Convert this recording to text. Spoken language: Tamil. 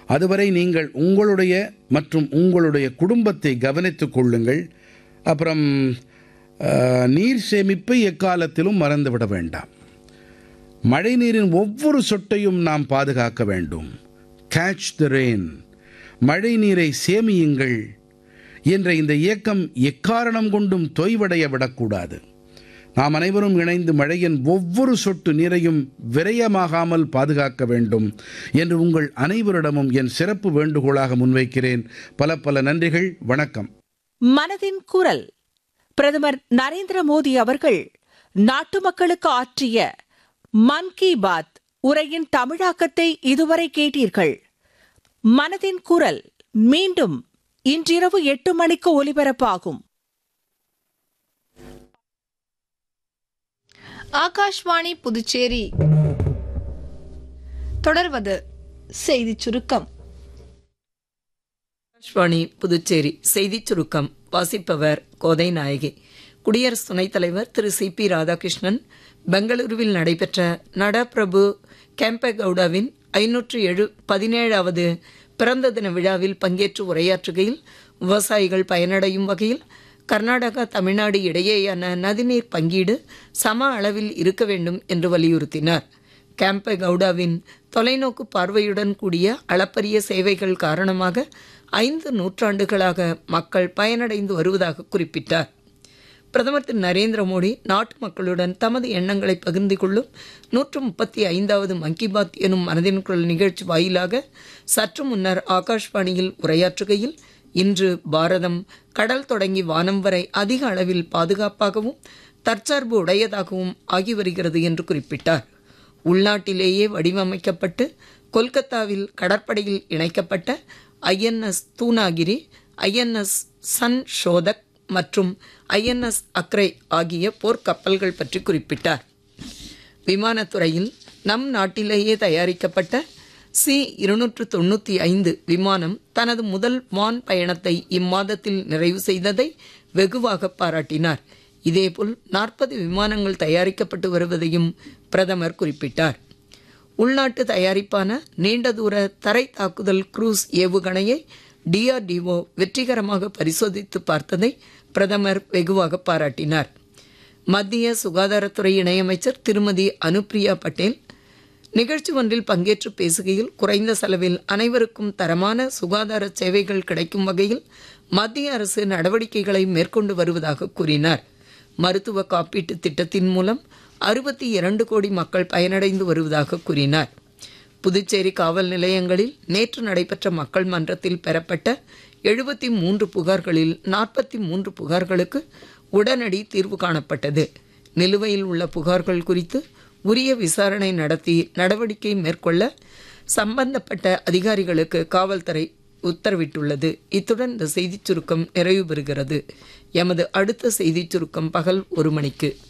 அதுவரை நீங்கள் உங்களுடைய மற்றும் உங்களுடைய குடும்பத்தை கவனித்துக் கொள்ளுங்கள் அப்புறம் அஹ், நீர் சேமிப்பை எக்காலத்திலும் மறந்துவிட வேண்டாம் மழைநீரின் ஒவ்வொரு சொட்டையும் நாம் பாதுகாக்க வேண்டும் கேட்ச் த ரெயின் மழை நீரை சேமியுங்கள் என்ற இந்த இயக்கம் எக்காரணம் கொண்டும் தொய்வடைய விடக்கூடாது நாம் அனைவரும் இணைந்து மழையின் ஒவ்வொரு சொட்டு நீரையும் விரயமாகாமல் பாதுகாக்க வேண்டும் என்று உங்கள் அனைவரிடமும் என் சிறப்பு வேண்டுகோளாக முன்வைக்கிறேன் பல பல நன்றிகள் வணக்கம் மனதின் குரல் பிரதமர் நரேந்திர மோடி அவர்கள் நாட்டு மக்களுக்கு ஆற்றிய மன் கி பாத் உரையின் தமிழாக்கத்தை இதுவரை கேட்டீர்கள் மனதின் குரல் மீண்டும் இன்றிரவு எட்டு மணிக்கு ஒலிபரப்பாகும் ஆகாஷ்வாணி புதுச்சேரி தொடர்வது செய்திச் சுருக்கம் ஆகாஷ்வாணி புதுச்சேரி செய்திச் சுருக்கம் வாசிப்பவர் கோதை நாயகி குடியரசு துணைத் தலைவர் திரு சி பி ராதாகிருஷ்ணன் பெங்களூருவில் நடைபெற்ற நடப்பிரபு கேம்பகவுடாவின் ஐநூற்று எழு பதினேழாவது பிறந்த தின விழாவில் பங்கேற்று உரையாற்றுகையில் விவசாயிகள் பயனடையும் வகையில் கர்நாடகா தமிழ்நாடு இடையேயான நதிநீர் பங்கீடு சம அளவில் இருக்க வேண்டும் என்று வலியுறுத்தினார் கேம்ப கவுடாவின் தொலைநோக்கு பார்வையுடன் கூடிய அளப்பரிய சேவைகள் காரணமாக ஐந்து நூற்றாண்டுகளாக மக்கள் பயனடைந்து வருவதாக குறிப்பிட்டார் பிரதமர் திரு நரேந்திர மோடி நாட்டு மக்களுடன் தமது எண்ணங்களை பகிர்ந்து கொள்ளும் நூற்று முப்பத்தி ஐந்தாவது மன் கி பாத் எனும் மனதின் குரல் நிகழ்ச்சி வாயிலாக சற்று முன்னர் ஆகாஷ்வாணியில் உரையாற்றுகையில் இன்று பாரதம் கடல் தொடங்கி வானம் வரை அதிக அளவில் பாதுகாப்பாகவும் தற்சார்பு உடையதாகவும் ஆகி வருகிறது என்று குறிப்பிட்டார் உள்நாட்டிலேயே வடிவமைக்கப்பட்டு கொல்கத்தாவில் கடற்படையில் இணைக்கப்பட்ட INS Dunagiri INS Sanshodhak மற்றும் ஐஎன்எஸ் அக்ரை ஆகிய போர்க்கப்பல்கள் பற்றி குறிப்பிட்டார் விமானத்துறையில் நம் நாட்டிலேயே தயாரிக்கப்பட்ட சி இருநூற்று தொண்ணூற்றி ஐந்து விமானம் தனது முதல் வான் பயணத்தை இம்மாதத்தில் நிறைவு செய்ததை வெகுவாக பாராட்டினார் இதேபோல் நாற்பது விமானங்கள் தயாரிக்கப்பட்டு வருவதையும் பிரதமர் குறிப்பிட்டார் உள்நாட்டு தயாரிப்பான நீண்ட தூர தரை தாக்குதல் குரூஸ் ஏவுகணையை டிஆர்டிஓ வெற்றிகரமாக பரிசோதித்து பார்த்ததை பிரதமர் வெகுவாக பாராட்டினார் மத்திய சுகாதாரத்துறை இணையமைச்சர் திருமதி அனுப்பிரியா பட்டேல் நிகழ்ச்சி ஒன்றில் பங்கேற்று பேசுகையில் குறைந்த செலவில் அனைவருக்கும் தரமான சுகாதார சேவைகள் கிடைக்கும் வகையில் மத்திய அரசு நடவடிக்கைகளை மேற்கொண்டு வருவதாக கூறினார் மருத்துவ காப்பீட்டு திட்டத்தின் மூலம் அறுபத்தி இரண்டு கோடி மக்கள் பயனடைந்து வருவதாக கூறினார் புதுச்சேரி காவல் நிலையங்களில் நேற்று நடைபெற்ற மக்கள் மன்றத்தில் பெறப்பட்ட எழுபத்தி மூன்று புகார்களில் நாற்பத்தி மூன்று புகார்களுக்கு உடனடி தீர்வு காணப்பட்டது நிலுவையில் உள்ள புகார்கள் குறித்து உரிய விசாரணை நடத்தி நடவடிக்கை மேற்கொள்ள சம்பந்தப்பட்ட அதிகாரிகளுக்கு காவல்துறை உத்தரவிட்டுள்ளது இத்துடன் இந்த செய்திச் சுருக்கம் நிறைவு பெறுகிறது எமது அடுத்த செய்திச் சுருக்கம் பகல் ஒரு மணிக்கு